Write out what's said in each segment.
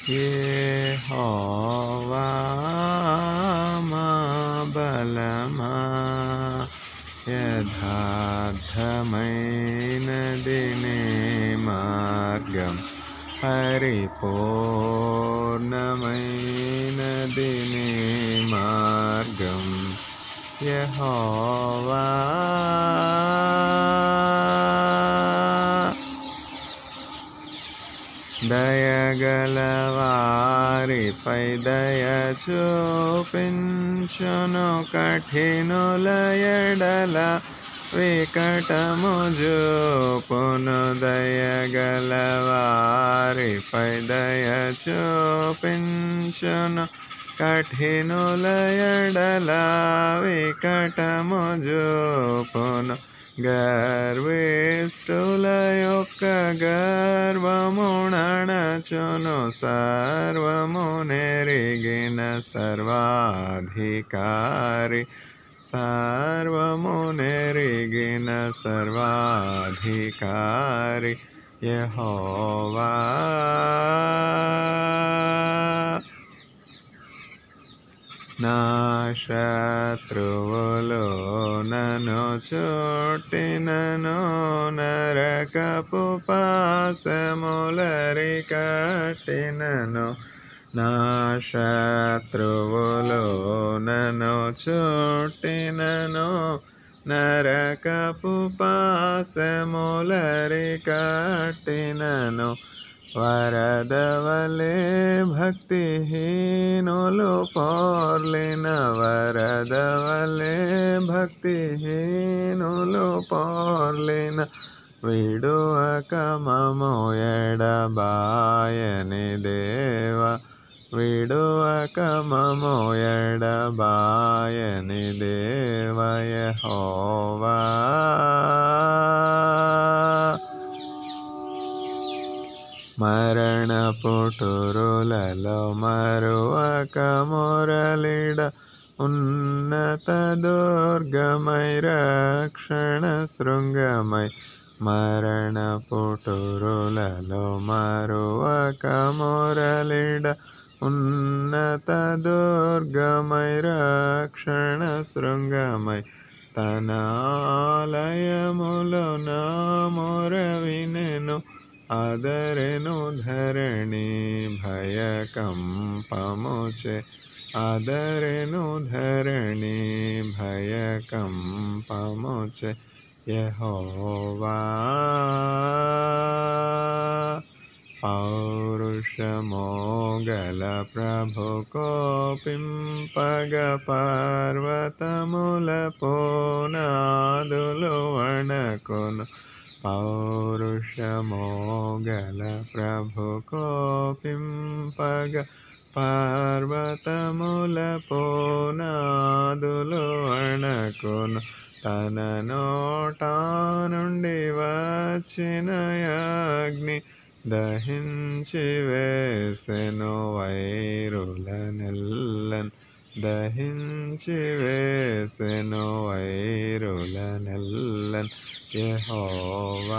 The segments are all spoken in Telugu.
యెహోవా మా బలమా యథార్థమైనది నీ మార్గం పరిపూర్ణమైనది నీ మార్గం యెహోవా దయగలవారిపై దయ చూపించును కఠినుల ఎడల వికటము చూపును దయగలవారిపై దయ చూపించును కఠినుల ఎడల వికటము చూపును గర్విష్ఠుల యొక్క గర్వముణచును సర్వము నెరిగిన సర్వాధికారి సర్వము నెరిగిన సర్వాధికారి యెహోవా నా శత్రువులు నన్ను చుట్టినను నరకపు పాసములరి కట్టినను నా శత్రువులు నన్ను చుట్టినను నరకపు పాసములరి కట్టినను వరదవలే భక్తిహీనులు పోర్లిన వరదవలే భక్తిహీనులు పోర్లిన విడువక మము ఎడబాయని దేవ విడువక మము ఎడబాయని దేవయ హోవా మరణ పుటురులలో మరువక మురళిడ ఉన్నత దుర్గమై రక్షణ శృంగమై మరణ పుటురులలో మరువక మురళిడ ఉన్నత దుర్గమై రక్షణ శృంగమై తన ఆలయములో నా మొర వినెను ఆదరెను ధరణి భయకంపముచే ఆదరెను ధరణి భయకంపముచే యహోవా పౌరుషమోగల ప్రభు కోపింపగ పర్వతముల పోనాదులు వణకును పౌరుషమోగల ప్రభు కోపింపగ పర్వతముల పోనాదులు అణకును తన నోట నుండి వచ్చిన అగ్ని దహించి వేసెను వైరుల నెల్లన్ దహించి వేసెను వైరుల నెల్లన్ యెహోవా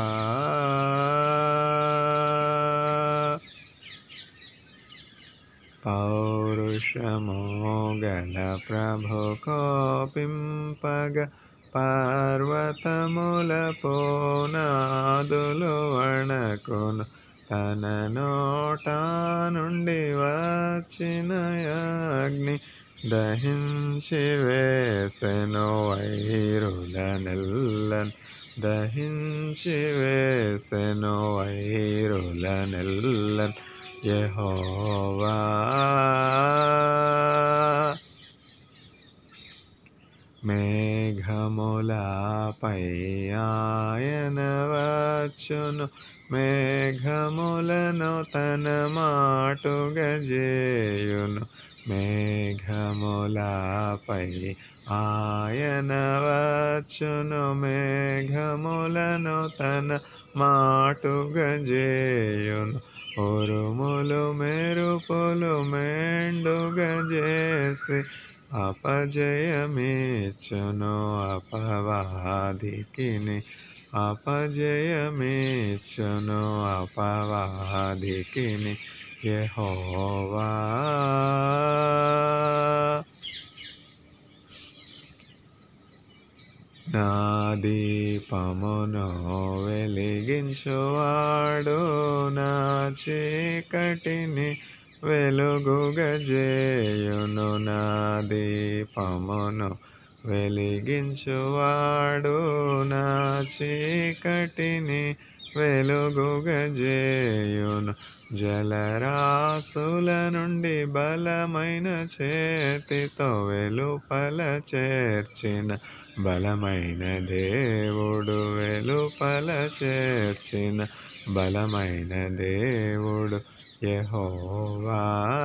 పౌరుషమోగల ప్రభు కోపింపగ పర్వతముల పోనాదులు వణకును తన నోట నుండి వచ్చిన అగ్ని దహించి వేసెను వైరుల నెల్లన్ దహించి వేసెను వైరుల నెల్లన్ యెహోవా మేఘములపై ఆయన వచ్చును మేఘములను తన మాటుగా చేయును మేఘములపై ఆయన వచ్చును మేఘములను తన మాటుగా చేయును ఉరుములు మెరుపులు మెండుగా చేసి అపజయమిచ్చును అపవాదికిని అపజయమిచ్చును అపవాదికిని యెహోవా నా దీపమును వెలిగించువాడు నా చీకటిని వెలుగుగజేయును నా దీపమును వెలిగించువాడు నా చీకటిని వెలుగుగజేయును జలరాసుల నుండి బలమైన చేతితో వెలుపల చేర్చిన బలమైన దేవుడు వెలుపల చేర్చిన బలమైన దేవుడు యెహోవా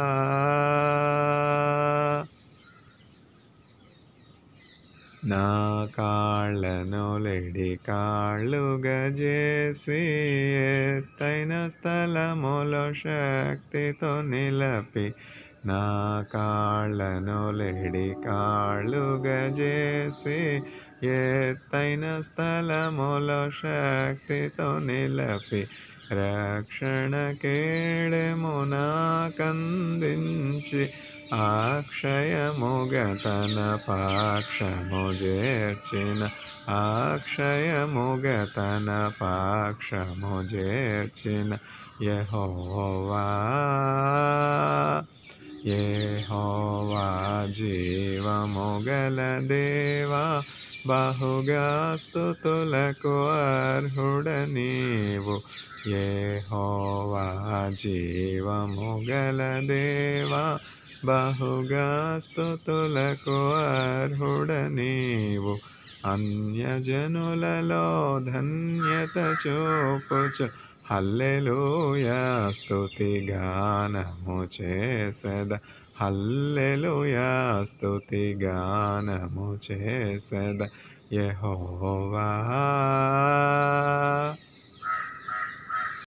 నా కాళ్ళను లెడి కాళ్ళుగా చేసి ఎత్తైన స్థలములో శక్తితో నిలపి నా కాళ్ళను లెడి కాళ్ళుగా చేసి ఎత్తైన స్థలములో శక్తితో నిలపి రక్షణ కేడెము నాకందించి అక్షయముగ తన పాక్షము చేర్చిన అక్షయముగ తన పాక్షము చేర్చిన యెహోవా యెహోవా జీవము గల దేవా బహుగా స్తుతులకు అర్హుడ నీవు యెహోవా జీవము గల దేవా బహుగా స్తుతులకు అర్హుడ నీవు అన్యజనులలో ధన్యత చూపుచు హల్లెలూయా స్తుతి గానము చేసద హల్లెలూయా స్తుతి గానము చేసద యెహోవా